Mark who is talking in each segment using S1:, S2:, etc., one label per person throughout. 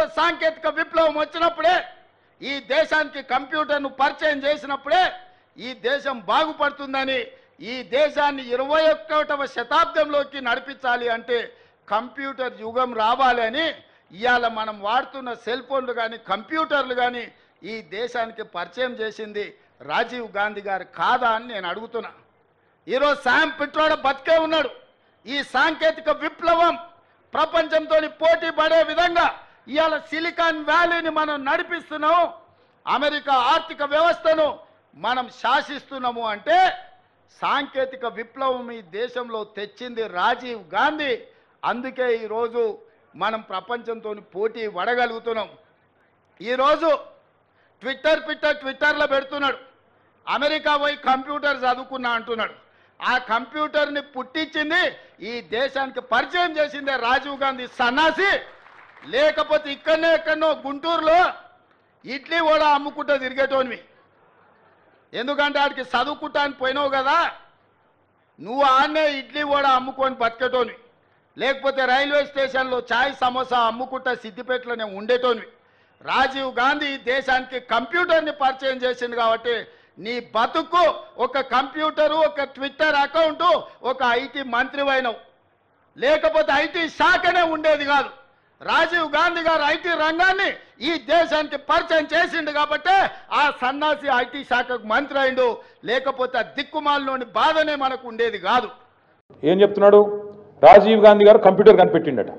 S1: సాంకేతిక విప్లవం వచ్చినప్పుడే ఈ దేశానికి కంప్యూటర్ను పరిచయం చేసినప్పుడే ఈ దేశం బాగుపడుతుందని ఈ దేశాన్ని ఇరవై ఒకటవ శతాబ్దంలోకి నడిపించాలి అంటే కంప్యూటర్ యుగం రావాలి అని ఇవాళ మనం వాడుతున్న సెల్ ఫోన్లు కానీ కంప్యూటర్లు కానీ ఈ దేశానికి పరిచయం చేసింది రాజీవ్ గాంధీ గారు కాదా అని నేను అడుగుతున్నా ఈరోజు శామ్ పిట్రోడ బతికే ఉన్నాడు ఈ సాంకేతిక విప్లవం ప్రపంచంతో పోటీ పడే విధంగా ఇవాళ సిలికాన్ వ్యాలీని మనం నడిపిస్తున్నాం అమెరికా ఆర్థిక వ్యవస్థను మనం శాసిస్తున్నాము అంటే సాంకేతిక విప్లవం ఈ దేశంలో తెచ్చింది రాజీవ్ గాంధీ అందుకే ఈరోజు మనం ప్రపంచంతో పోటీ పడగలుగుతున్నాం ఈరోజు ట్విట్టర్ ట్విట్టర్ ట్విట్టర్లో పెడుతున్నాడు అమెరికా పోయి కంప్యూటర్ చదువుకున్నా అంటున్నాడు ఆ కంప్యూటర్ని పుట్టించింది ఈ దేశానికి పరిచయం చేసిందే రాజీవ్ గాంధీ సన్నాసి లేకపోతే ఇక్కడనే ఎక్కడనో గుంటూరులో ఇడ్లీ కూడా అమ్ముకుంటూ తిరిగేటోనివి ఎందుకంటే ఆడికి చదువుకుంటానికి పోయినావు కదా నువ్వు ఆన్నే ఇడ్లీ కూడా అమ్ముకొని బతికేటోనివి లేకపోతే రైల్వే స్టేషన్లో చాయ్ సమోసా అమ్ముకుంటా సిద్దిపేటలోనే ఉండేటోనివి రాజీవ్ గాంధీ ఈ దేశానికి కంప్యూటర్ని పరిచయం చేసింది కాబట్టి నీ బతుకు ఒక కంప్యూటరు ఒక ట్విట్టర్ అకౌంటు ఒక ఐటీ మంత్రివైనవు లేకపోతే ఐటీ శాఖనే ఉండేది కాదు రాజీవ్ గాంధీ గారు ఐటీ రంగాన్ని ఈ దేశానికి పరిచయం చేసిండు కాబట్టి ఆ సన్నాసి ఐటీ శాఖకు మంత్రి అయిండు లేకపోతే ఆ దిక్కుమాలలోని బాధనే మనకు ఉండేది కాదు
S2: ఏం చెప్తున్నాడు రాజీవ్ గాంధీ గారు కంప్యూటర్ కనిపెట్టిండట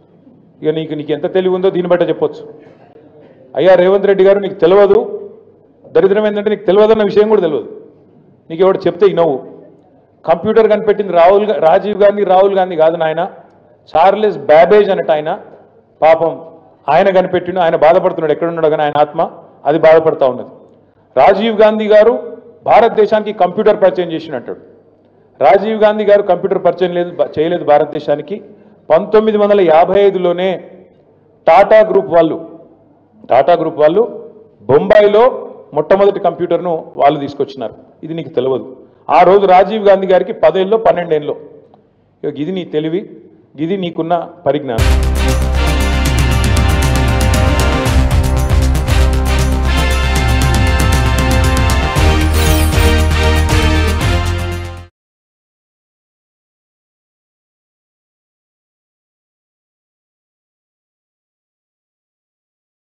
S2: ఇక నీకు నీకు ఎంత తెలివి ఉందో దీన్ని బట్టే చెప్పొచ్చు అయ్యా రేవంత్ రెడ్డి గారు నీకు తెలియదు దరిద్రం ఏంటంటే నీకు తెలియదన్న విషయం కూడా తెలియదు నీకు ఎవడు చెప్తే ఇనవు కంప్యూటర్ కనిపెట్టింది రాహుల్ గా- రాజీవ్ గాంధీ రాహుల్ గాంధీ కాదు నాయన చార్లెస్ బ్యాబేజ్ అన్నట్టు ఆయన పాపం ఆయన కనిపెట్టిండు ఆయన బాధపడుతున్నాడు ఎక్కడున్నాడు కానీ ఆయన ఆత్మ అది బాధపడతా ఉన్నది రాజీవ్ గాంధీ గారు భారతదేశానికి కంప్యూటర్ పరిచయం చేసినట్టాడు రాజీవ్ గాంధీ గారు కంప్యూటర్ పరిచయం లేదు బ- చేయలేదు భారతదేశానికి పంతొమ్మిది వందల యాభై ఐదులోనే టాటా గ్రూప్ వాళ్ళు టాటా గ్రూప్ వాళ్ళు బొంబాయిలో మొట్టమొదటి కంప్యూటర్ను వాళ్ళు తీసుకొచ్చినారు ఇది నీకు తెలియదు ఆ రోజు రాజీవ్ గాంధీ గారికి పదేళ్ళలో పన్నెండేళ్ళలో ఇక ఇది నీ తెలివి ఇది నీకున్న పరిజ్ఞానం